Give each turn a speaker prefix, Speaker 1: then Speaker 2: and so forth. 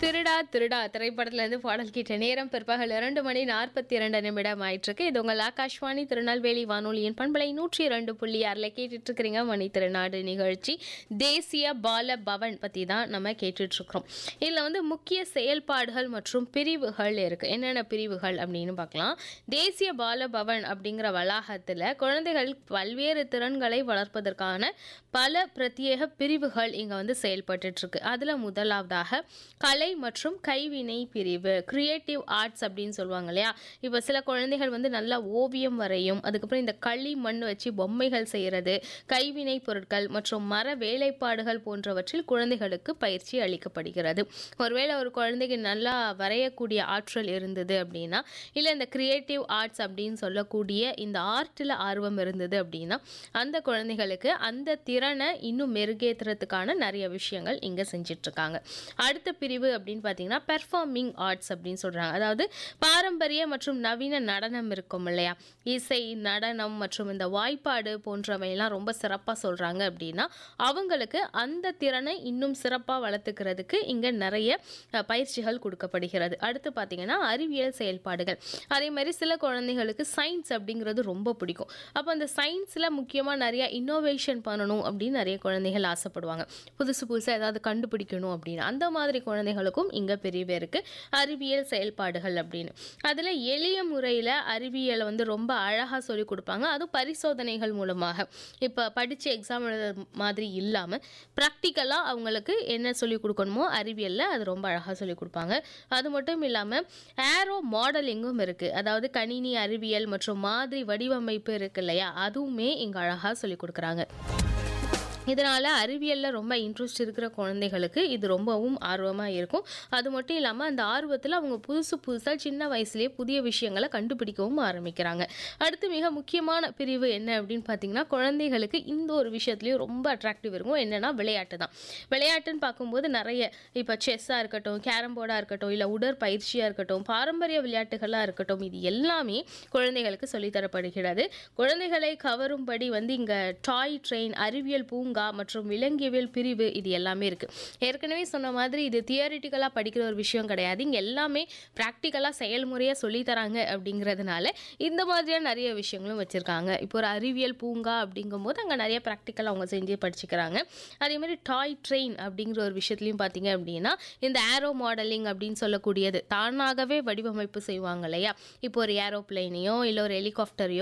Speaker 1: திருடா திருடா திரைப்படத்துல இருந்து பாடல் கேட்ட நேரம் பிற்பகல் இரண்டு மணி நாற்பத்தி இரண்டு நிமிடம் ஆயிட்டிருக்கு இது உங்கள் ஆகாஷ்வாணி திருநெல்வேலி வானொலியின் பண்பலை நூற்றி இரண்டு புள்ளி ஆறில் கேட்டுட்டு இருக்கிறீங்க மணி திருநாடு நிகழ்ச்சி தேசிய பால பவன் பற்றி தான் நம்ம கேட்டுட்டு இருக்கிறோம் இதில் வந்து முக்கிய செயல்பாடுகள் மற்றும் பிரிவுகள் இருக்கு என்னென்ன பிரிவுகள் அப்படின்னு பார்க்கலாம் தேசிய பால பவன் அப்படிங்கிற வளாகத்தில் குழந்தைகள் பல்வேறு திறன்களை வளர்ப்பதற்கான பல பிரத்யேக பிரிவுகள் இங்கே வந்து செயல்பட்டுட்டு இருக்கு அதில் முதலாவதாக கலை மற்றும் கைவினை பிரிவு கிரியேட்டிவ் ஆர்ட்ஸ் அப்படின்னு சொல்லுவாங்க இல்லையா இப்போ சில குழந்தைகள் வந்து நல்லா ஓவியம் வரையும் அதுக்கப்புறம் இந்த களி மண் வச்சு பொம்மைகள் செய்கிறது கைவினை பொருட்கள் மற்றும் மர வேலைப்பாடுகள் போன்றவற்றில் குழந்தைகளுக்கு பயிற்சி அளிக்கப்படுகிறது ஒருவேளை ஒரு குழந்தைக்கு நல்லா வரையக்கூடிய ஆற்றல் இருந்தது அப்படின்னா இல்லை இந்த கிரியேட்டிவ் ஆர்ட்ஸ் அப்படின்னு சொல்லக்கூடிய இந்த ஆர்ட்டில் ஆர்வம் இருந்தது அப்படின்னா அந்த குழந்தைகளுக்கு அந்த திறனை இன்னும் மெருகேற்றுறதுக்கான நிறைய விஷயங்கள் இங்கே செஞ்சிட்ருக்காங்க அடுத்த பிரிவு அப்படின்னு பார்த்தீங்கன்னா பெர்ஃபார்மிங் ஆர்ட்ஸ் அப்படின்னு சொல்கிறாங்க அதாவது பாரம்பரிய மற்றும் நவீன நடனம் இருக்கும் இல்லையா இசை நடனம் மற்றும் இந்த வாய்ப்பாடு போன்றவையெல்லாம் ரொம்ப சிறப்பாக சொல்கிறாங்க அப்படின்னா அவங்களுக்கு அந்த திறனை இன்னும் சிறப்பாக வளர்த்துக்கிறதுக்கு இங்கே நிறைய அஹ், பயிற்சிகள் கொடுக்கப்படுகிறது அடுத்து பார்த்தீங்கன்னா அறிவியல் செயல்பாடுகள் அதே மாதிரி சில குழந்தைகளுக்கு சயின்ஸ் அப்படிங்கிறது ரொம்ப பிடிக்கும் அப்போ அந்த சயின்ஸில் முக்கியமாக நிறைய இன்னோவேஷன் பண்ணணும் அப்படின்னு நிறைய குழந்தைகள் ஆசைப்படுவாங்க புதுசு புதுசாக ஏதாவது கண்டுபிடிக்கணும் அப்படின்னு அந்த மாதிரி குழந்தைகளுக்கும் இங்கே பிரிவு இருக்குது அறிவியல் செயல்பாடுகள் அப்படின்னு அதில் எளிய முறையில் அறிவியலை வந்து ரொம்ப அழகாக சொல்லிக் கொடுப்பாங்க அதுவும் பரிசோதனைகள் மூலமாக இப்போ படித்து எக்ஸாம் எழுத மாதிரி இல்லாமல் ப்ராக்டிக்கலாக அவங்களுக்கு என்ன சொல்லிக் கொடுக்கணுமோ அறிவியலில் அது ரொம்ப அழகாக சொல்லிக் கொடுப்பாங்க அது மட்டும் இல்லாமல் ஏரோ மாடலிங்கும் இருக்குது அதாவது கணினி அறிவியல் மற்றும் மாதிரி வடிவமைப்பு இருக்கு இல்லையா அதுவுமே இங்கே அழகாக சொல்லிக் கொடுக்குறாங்க இதனால் அறிவியலில் ரொம்ப இன்ட்ரெஸ்ட் இருக்கிற குழந்தைகளுக்கு இது ரொம்பவும் ஆர்வமாக இருக்கும் அது மட்டும் இல்லாமல் அந்த ஆர்வத்தில் அவங்க புதுசு புதுசாக சின்ன வயசுலேயே புதிய விஷயங்களை கண்டுபிடிக்கவும் ஆரம்பிக்கிறாங்க அடுத்து மிக முக்கியமான பிரிவு என்ன அப்படின்னு பார்த்தீங்கன்னா குழந்தைகளுக்கு இந்த ஒரு விஷயத்துலையும் ரொம்ப அட்ராக்டிவ் இருக்கும் என்னென்னா விளையாட்டு தான் விளையாட்டுன்னு பார்க்கும்போது நிறைய இப்போ செஸ்ஸாக இருக்கட்டும் கேரம் போர்டாக இருக்கட்டும் இல்லை உடற்பயிற்சியாக இருக்கட்டும் பாரம்பரிய விளையாட்டுகளாக இருக்கட்டும் இது எல்லாமே குழந்தைகளுக்கு சொல்லித்தரப்படுகிறது குழந்தைகளை கவரும்படி வந்து இங்கே டாய் ட்ரெயின் அறிவியல் பூங்கா மற்றும் விலங்கியவியல் பிரிவு இது எல்லாமே இருக்குது ஏற்கனவே சொன்ன மாதிரி இது தியரிட்டிக்கலாக படிக்கிற ஒரு விஷயம் கிடையாது இங்கே எல்லாமே ப்ராக்டிக்கலாக செயல்முறையாக சொல்லித்தராங்க அப்படிங்கிறதுனால இந்த மாதிரியான நிறைய விஷயங்களும் வச்சுருக்காங்க இப்போ ஒரு அறிவியல் பூங்கா அப்படிங்கும்போது அங்கே நிறைய ப்ராக்டிக்கல் அவங்க செஞ்சு படிச்சுக்கிறாங்க அதே மாதிரி டாய் ட்ரெயின் அப்படிங்கிற ஒரு விஷயத்துலையும் பார்த்தீங்க அப்படின்னா இந்த ஏரோ மாடலிங் அப்படின்னு சொல்லக்கூடியது தானாகவே வடிவமைப்பு செய்வாங்க இல்லையா இப்போ ஒரு ஏரோப்ளைனையோ இல்லை ஒரு ஹெலிகாப்டரையோ